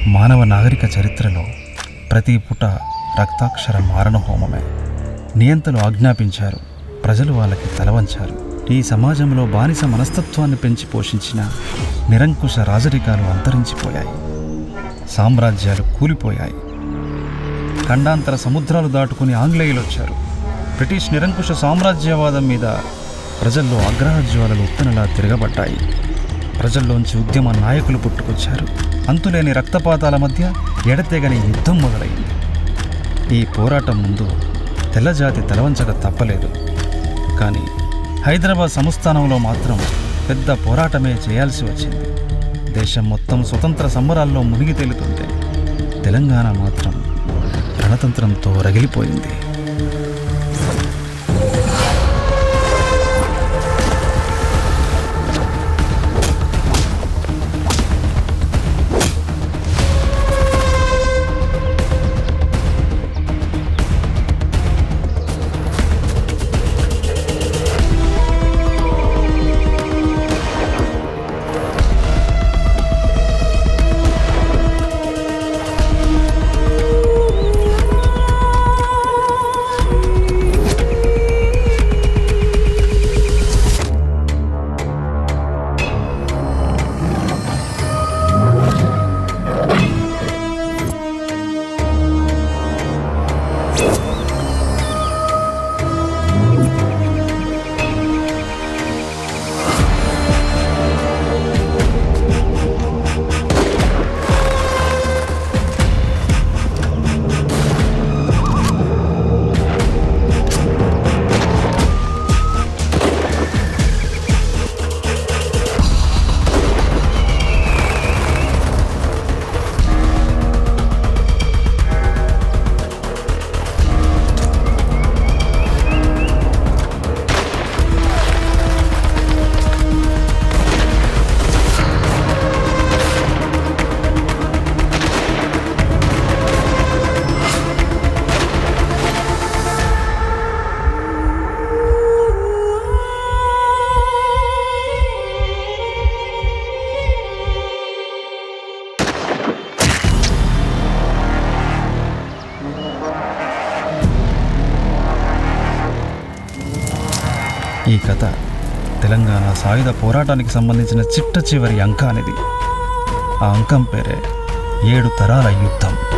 మానవ నాగరిక చరిత్రలో ప్రతి పుట రక్తాక్షర మారణ హోమమే నియంతలు ఆజ్ఞాపించారు ప్రజలు వాళ్ళకి తలవంచారు ఈ సమాజంలో బానిస మనస్తత్వాన్ని పెంచి పోషించిన నిరంకుశ రాజరికాలు అంతరించిపోయాయి సామ్రాజ్యాలు కూలిపోయాయి ఖండాంతర సముద్రాలు దాటుకుని ఆంగ్లేయులు వచ్చారు బ్రిటిష్ నిరంకుశ సామ్రాజ్యవాదం మీద ప్రజల్లో అగ్రహజ్వాలలు ఉప్పెనలా తిరగబడ్డాయి ప్రజల్లోంచి ఉద్యమ నాయకులు పుట్టుకొచ్చారు అంతులేని రక్తపాతాల మధ్య ఎడతెగని యుద్ధం మొదలైంది ఈ పోరాటం ముందు తెల్లజాతి తలవంచక తప్పలేదు కానీ హైదరాబాద్ సంస్థానంలో మాత్రం పెద్ద పోరాటమే చేయాల్సి వచ్చింది దేశం మొత్తం స్వతంత్ర సంబరాల్లో మునిగి తేలుతుంటే తెలంగాణ మాత్రం రణతంత్రంతో రగిలిపోయింది ఈ కథ తెలంగాణ సాయుధ పోరాటానికి సంబంధించిన చిట్ట చివరి అంకానిది ఆ అంకం పేరే ఏడు తరాల యుద్ధం